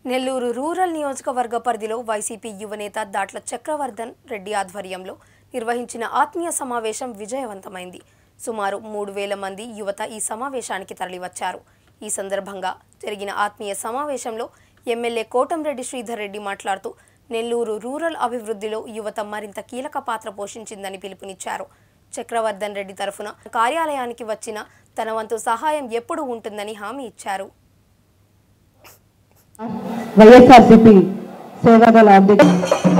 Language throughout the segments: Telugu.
నెల్లూరు రూరల్ నియోజకవర్గ పరిధిలో వైసీపీ యువనేత దాట్ల చక్రవర్ధన్ రెడ్డి ఆధ్వర్యంలో నిర్వహించిన ఆత్మీయ సమావేశం విజయవంతమైంది సుమారు మూడు వేల మంది యువత ఈ సమావేశానికి తరలివచ్చారు ఈ సందర్భంగా జరిగిన ఆత్మీయ సమావేశంలో ఎమ్మెల్యే కోటంరెడ్డి శ్రీధర్ రెడ్డి మాట్లాడుతూ నెల్లూరు రూరల్ అభివృద్ధిలో యువత మరింత కీలక పాత్ర పోషించిందని పిలుపునిచ్చారు చక్రవర్ధన్ రెడ్డి తరఫున కార్యాలయానికి వచ్చిన తన వంతు సహాయం ఎప్పుడు ఉంటుందని హామీ ఇచ్చారు వైఎస్ఆర్సిపి సేవాదళ అధ్యక్షుడు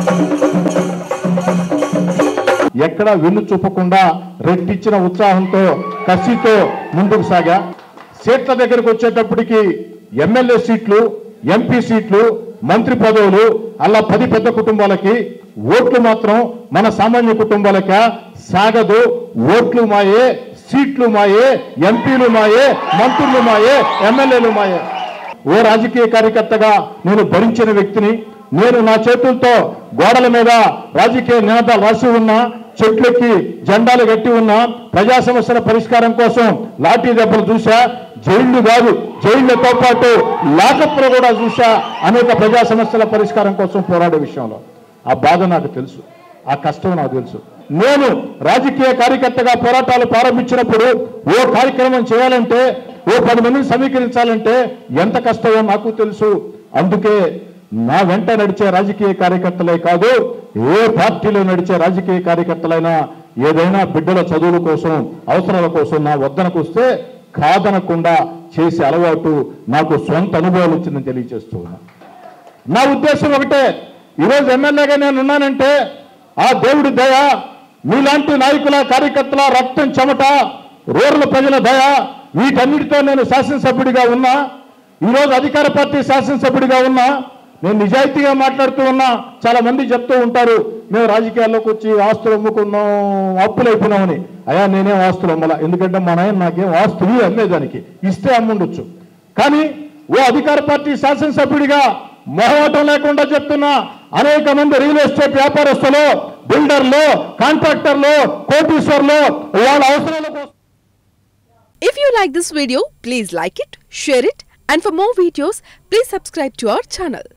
ఎక్కడ వెన్ను చూపకుండా రెట్టించిన ఉత్సాహంతో కసితో ముందుకు సాగా సీట్ల దగ్గరకు వచ్చేటప్పటికి ఎమ్మెల్యే సీట్లు ఎంపీ సీట్లు మంత్రి పదవులు అలా పది పెద్ద కుటుంబాలకి ఓట్లు మాత్రం మన సామాన్య కుటుంబాలక సాగదు ఓట్లు మాయే సీట్లు మాయే ఎంపీలు మాయే మంత్రులు మాయే ఎమ్మెల్యేలు మాయే ఓ రాజకీయ కార్యకర్తగా నేను భరించిన వ్యక్తిని నేను నా చేతులతో గోడల మీద రాజకీయ నినాదాలు రాసి ఉన్నా చెట్లెక్కి జెండాలు కట్టి ఉన్నా ప్రజా సమస్యల పరిష్కారం కోసం లాఠీ దెబ్బలు చూసా జైళ్లు కాదు జైళ్లతో పాటు లాకప్పులు కూడా చూసా అనేక ప్రజా సమస్యల పరిష్కారం కోసం పోరాడే విషయంలో ఆ బాధ నాకు తెలుసు ఆ కష్టం నాకు తెలుసు నేను రాజకీయ కార్యకర్తగా పోరాటాలు ప్రారంభించినప్పుడు ఓ కార్యక్రమం చేయాలంటే ఓ పది మందిని సమీకరించాలంటే ఎంత కష్టమో నాకు తెలుసు అందుకే నా వెంట నడిచే రాజకీయ కార్యకర్తలే కాదు ఏ పార్టీలో నడిచే రాజకీయ కార్యకర్తలైనా ఏదైనా బిడ్డల చదువుల కోసం అవసరాల కోసం నా వద్దనకు వస్తే కాదనకుండా చేసే అలవాటు నాకు సొంత అనుభవాలు వచ్చిందని తెలియజేస్తూ ఉన్నా నా ఉద్దేశం ఒకటే ఈరోజు ఎమ్మెల్యేగా నేను ఉన్నానంటే ఆ దేవుడి దయ మీలాంటి నాయకుల కార్యకర్తల రక్తం చెమట రూరల్ ప్రజల దయ వీటన్నిటితో నేను శాసనసభ్యుడిగా ఉన్నా ఈరోజు అధికార పార్టీ శాసనసభ్యుడిగా ఉన్నా నేను నిజాయితీగా మాట్లాడుతూ ఉన్నా చాలా మంది చెప్తూ ఉంటారు మేము రాజకీయాల్లోకి వచ్చి ఆస్తులు అమ్ముకున్నాం అప్పులు అయిపోయినామని అయ్యా నేనేం ఆస్తులు అమ్మలా ఎందుకంటే మా నాయన నాకేం ఆస్తులు అమ్మేదానికి ఇస్తే అమ్ముండొచ్చు కానీ ఓ అధికార పార్టీ శాసనసభ్యుడిగా మొహమాటం లేకుండా చెప్తున్నా అనేక మంది రియల్ ఎస్టేట్ వ్యాపారస్తులు బిల్డర్లు కాంట్రాక్టర్లు కోటీశ్వర్లు వాళ్ళ అవసరాల కోసం If you like this video, please like it, share it, and for more videos, please subscribe to our channel.